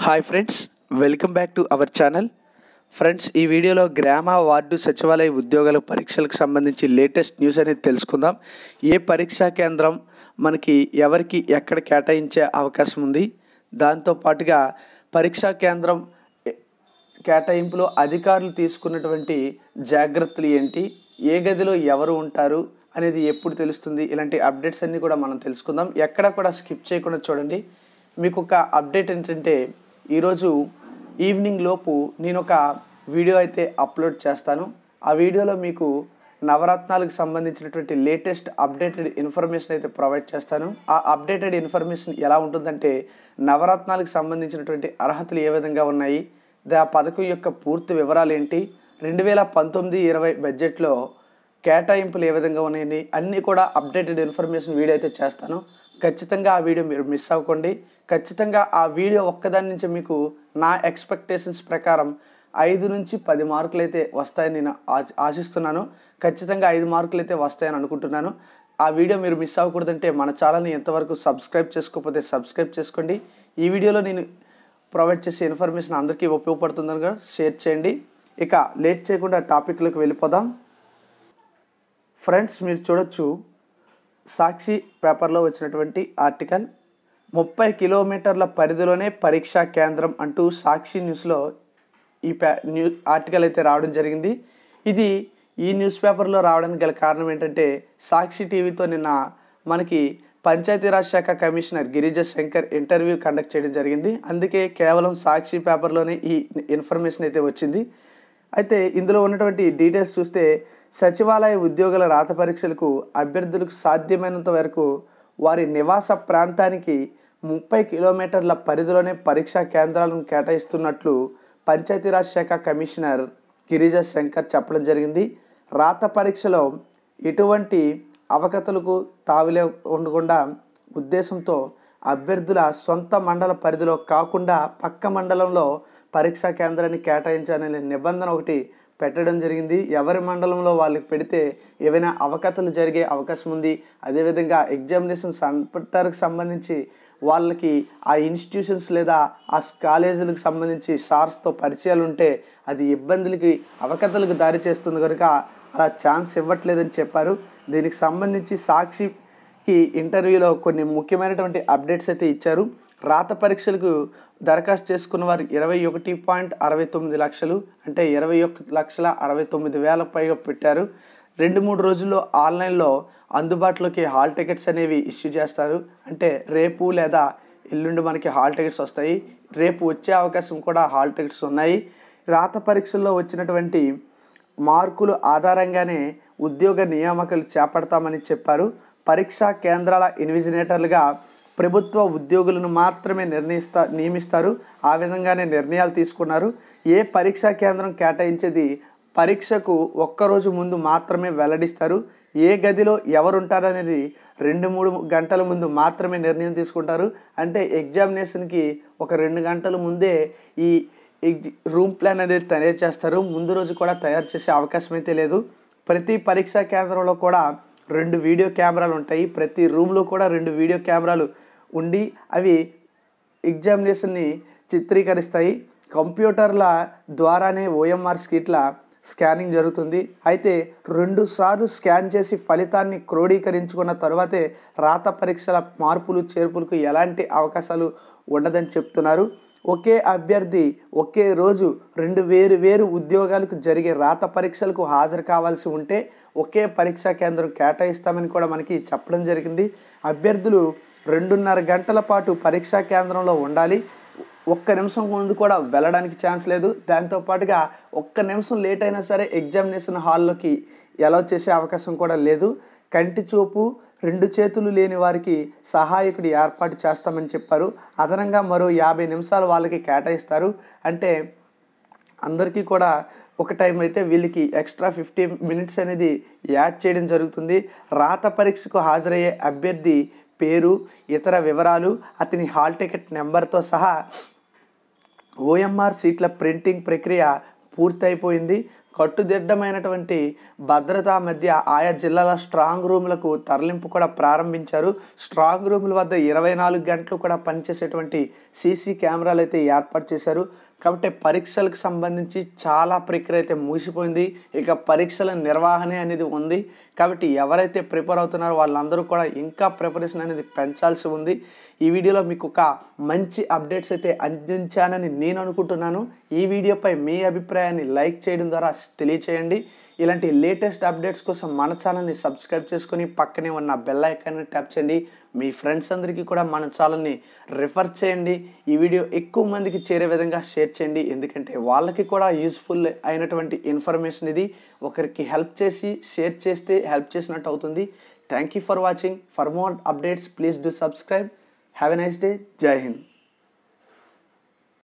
hi friends welcome back to our channel friends ఈ వీడియోలో గ్రామ వార్డు సచివాలయ ఉద్యోగాల పరీక్షలకు సంబంధించి లేటెస్ట్ న్యూస్ అనేది తెలుసుకుందాం ఏ పరీక్షా కేంద్రం మనకి ఎవరికి ఎక్కడ కేటాయించే అవకాశం ఉంది దాంతో పాటుగా పరీక్షా కేంద్రం ఎ- కేటాయింపులో అధికారులు తీసుకున్నటువంటి జాగ్రత్తలు ఏంటి ఏ గదిలో ఎవరు ఉంటారు అనేది ఎప్పుడు తెలుస్తుంది ఇలాంటి అప్డేట్స్ అన్నీ కూడా మనం తెలుసుకుందాం ఎక్కడ కూడా స్కిప్ చేయకుండా చూడండి మీకు ఒక అప్డేట్ ఏంటంటే ఈరోజు ఈవినింగ్ లోపు నేను ఒక వీడియో అయితే అప్లోడ్ చేస్తాను ఆ వీడియోలో మీకు నవరత్నాలకు సంబంధించినటువంటి లేటెస్ట్ అప్డేటెడ్ ఇన్ఫర్మేషన్ అయితే ప్రొవైడ్ చేస్తాను ఆ అప్డేటెడ్ ఇన్ఫర్మేషన్ ఎలా ఉంటుందంటే నవరత్నాలకు సంబంధించినటువంటి అర్హతలు ఏ విధంగా ఉన్నాయి దా పథకం యొక్క పూర్తి వివరాలు ఏంటి రెండు వేల పంతొమ్మిది ఇరవై బడ్జెట్లో కేటాయింపులు ఏ విధంగా ఉన్నాయండి అన్నీ కూడా అప్డేటెడ్ ఇన్ఫర్మేషన్ వీడియో అయితే చేస్తాను ఖచ్చితంగా ఆ వీడియో మీరు మిస్ అవ్వకండి ఖచ్చితంగా ఆ వీడియో ఒక్కదాని నుంచి మీకు నా ఎక్స్పెక్టేషన్స్ ప్రకారం ఐదు నుంచి పది మార్కులు అయితే వస్తాయని నేను ఆశ- ఆశిస్తున్నాను ఖచ్చితంగా ఐదు మార్కులు అయితే వస్తాయని అనుకుంటున్నాను ఆ వీడియో మీరు మిస్ అవ్వకూడదంటే మన ఛానల్ని ఎంతవరకు సబ్స్క్రైబ్ చేసుకోకపోతే సబ్స్క్రైబ్ చేసుకోండి ఈ వీడియోలో నేను ప్రొవైడ్ చేసే ఇన్ఫర్మేషన్ అందరికీ ఉపయోగపడుతుందని కూడా షేర్ చేయండి ఇక లేట్ చేయకుండా టాపిక్లోకి వెళ్ళిపోదాం ఫ్రెండ్స్ మీరు చూడొచ్చు సాక్షి పేపర్లో వచ్చినటువంటి ఆర్టికల్ ముప్పై కిలోమీటర్ల పరిధిలోనే పరీక్షా కేంద్రం అంటూ సాక్షి న్యూస్లో ఈ పే న్యూ ఆర్టికల్ అయితే రావడం జరిగింది ఇది ఈ న్యూస్ పేపర్లో రావడానికి గల కారణం ఏంటంటే సాక్షి టీవీతో నిన్న మనకి పంచాయతీరాజ్ శాఖ commissioner Girija Shankar interview conduct చేయడం జరిగింది అందుకే కేవలం సాక్షి పేపర్లోనే ఈ ఇన్ఫర్మేషన్ అయితే వచ్చింది అయితే ఇందులో ఉన్నటువంటి డీటెయిల్స్ చూస్తే సచివాలయ ఉద్యోగుల రాత పరీక్షలకు అభ్యర్థులకు సాధ్యమైనంత వరకు వారి నివాస ప్రాంతానికి ముప్పై కిలోమీటర్ల పరిధిలోనే పరీక్షా కేంద్రాలను కేటాయిస్తున్నట్లు పంచాయతీరాజ్ శాఖ కమిషనర్ గిరిజ శంకర్ చెప్పడం జరిగింది రాత పరీక్షలో ఎటువంటి అవకతలకు తావిలే ఉండకుండా ఉద్దేశంతో అభ్యర్థుల సొంత మండల పరిధిలో కాకుండా పక్క మండలంలో పరీక్షా కేంద్రాన్ని కేటాయించాలనే నిబంధన ఒకటి పెట్టడం జరిగింది ఎవరి మండలంలో వాళ్ళకి పెడితే ఏవైనా అవకతలు జరిగే అవకాశం ఉంది అదేవిధంగా ఎగ్జామినేషన్ సెంటర్కి సంబంధించి వాళ్ళకి ఆ ఇన్స్టిట్యూషన్స్ లేదా ఆ కాలేజీలకు సంబంధించి సార్స్తో పరిచయాలు ఉంటే అది ఇబ్బందులకి అవకతలకు దారి చేస్తుంది కనుక అలా ఛాన్స్ ఇవ్వట్లేదని చెప్పారు దీనికి సంబంధించి సాక్షికి ఇంటర్వ్యూలో కొన్ని ముఖ్యమైనటువంటి అప్డేట్స్ అయితే ఇచ్చారు రాత పరీక్షలకు దరఖాస్తు చేసుకున్న వారు ఇరవై ఒకటి పాయింట్ అరవై తొమ్మిది లక్షలు అంటే ఇరవై ఒక్క లక్షల అరవై తొమ్మిది వేల పైగా పెట్టారు రెండు మూడు రోజుల్లో ఆన్లైన్లో అందుబాటులోకి హాల్ టికెట్స్ అనేవి ఇష్యూ చేస్తారు అంటే రేపు లేదా ఎల్లుండి మనకి హాల్ టికెట్స్ వస్తాయి రేపు వచ్చే అవకాశం కూడా హాల్ టికెట్స్ ఉన్నాయి రాత పరీక్షల్లో వచ్చినటువంటి మార్కులు ఆధారంగానే ఉద్యోగ నియామకాలు చేపడతామని చెప్పారు పరీక్షా కేంద్రాల ఇన్విజినేటర్లుగా ప్రభుత్వ ఉద్యోగులను మాత్రమే నిర్ణయిస్తా నియమిస్తారు ఆ విధంగానే నిర్ణయాలు తీసుకున్నారు ఏ పరీక్షా కేంద్రం కేటాయించేది పరీక్షకు ఒక్కరోజు ముందు మాత్రమే వెల్లడిస్తారు ఏ గదిలో ఎవరుంటారనేది రెండు మూడు గంటల ముందు మాత్రమే నిర్ణయం తీసుకుంటారు అంటే ఎగ్జామినేషన్కి ఒక రెండు గంటల ముందే ఈ ఎగ్- రూమ్ ప్లాన్ అనేది తయారు చేస్తారు ముందు రోజు కూడా తయారు చేసే అవకాశం అయితే లేదు ప్రతి పరీక్షా కేంద్రంలో కూడా రెండు వీడియో కెమెరాలు ఉంటాయి ప్రతి రూమ్లో కూడా రెండు వీడియో కెమెరాలు ఉండి అవి ఎగ్జామినేషన్ని చిత్రీకరిస్తాయి కంప్యూటర్ల ద్వారానే ఓఎంఆర్ స్కీట్ల స్కానింగ్ జరుగుతుంది అయితే రెండు సార్లు స్కాన్ చేసి ఫలితాన్ని క్రోడీకరించుకున్న తర్వాతే రాత పరీక్షల మార్పులు చేర్పులకు ఎలాంటి అవకాశాలు ఉండదని చెప్తున్నారు ఒకే అభ్యర్థి ఒకే రోజు రెండు వేరు వేరు ఉద్యోగాలకు జరిగే రాత పరీక్షలకు హాజరు కావాల్సి ఉంటే ఒకే పరీక్షా కేంద్రం కేటాయిస్తామని కూడా మనకి చెప్పడం జరిగింది అభ్యర్థులు రెండున్నర గంటల పాటు పరీక్షా కేంద్రంలో ఉండాలి ఒక్క నిమిషం ముందు కూడా వెళ్ళడానికి ఛాన్స్ లేదు దాంతో పాటుగా ఒక్క నిమిషం లేట్ అయినా సరే ఎగ్జామినేషన్ హాల్లోకి ఎలా చేసే అవకాశం కూడా లేదు కంటి చూపు రెండు చేతులు లేని వారికి సహాయకుడు ఏర్పాటు చేస్తామని చెప్పారు అదనంగా మరో యాభై నిమిషాలు వాళ్ళకి కేటాయిస్తారు అంటే అందరికీ కూడా ఒక టైం అయితే వీళ్ళకి ఎక్స్ట్రా ఫిఫ్టీ మినిట్స్ అనేది యాడ్ చేయడం జరుగుతుంది రాత పరీక్షకు హాజరయ్యే అభ్యర్థి పేరు ఇతర వివరాలు అతని హాల్ టికెట్ నెంబర్తో సహా ఓఎంఆర్ సీట్ల ప్రింటింగ్ ప్రక్రియ పూర్తయిపోయింది కట్టుదిట్టమైనటువంటి భద్రతా మధ్య ఆయా జిల్లాల స్ట్రాంగ్ రూమ్లకు తరలింపు కూడా ప్రారంభించారు స్ట్రాంగ్ రూముల వద్ద ఇరవై నాలుగు గంటలు కూడా పనిచేసేటువంటి సీసీ కెమెరాలు అయితే ఏర్పాటు చేశారు కాబట్టి పరీక్షలకు సంబంధించి చాలా ప్రక్రియ అయితే ముగిసిపోయింది ఇక పరీక్షల నిర్వహణ అనేది ఉంది కాబట్టి ఎవరైతే ప్రిపేర్ అవుతున్నారో వాళ్ళందరూ కూడా ఇంకా ప్రిపరేషన్ అనేది పెంచాల్సి ఉంది ఈ వీడియోలో మీకు ఒక మంచి అప్డేట్స్ అయితే అందించానని నేను అనుకుంటున్నాను ఈ వీడియోపై మీ అభిప్రాయాన్ని లైక్ చేయడం ద్వారా తెలియచేయండి ఇలాంటి లేటెస్ట్ అప్డేట్స్ కోసం మన ఛానల్ని సబ్స్క్రైబ్ చేసుకొని పక్కనే ఉన్న బెల్ ఐకాన్ని ట్యాప్ చేయండి మీ ఫ్రెండ్స్ అందరికీ కూడా మన ఛానల్ని రిఫర్ చేయండి ఈ వీడియో ఎక్కువ మందికి చేరే విధంగా షేర్ చేయండి ఎందుకంటే వాళ్ళకి కూడా యూస్ఫుల్ అయినటువంటి ఇన్ఫర్మేషన్ ఇది ఒకరికి హెల్ప్ చేసి షేర్ చేస్తే హెల్ప్ చేసినట్టు అవుతుంది thank you for watching for more updates please do subscribe have a nice day జై హింద్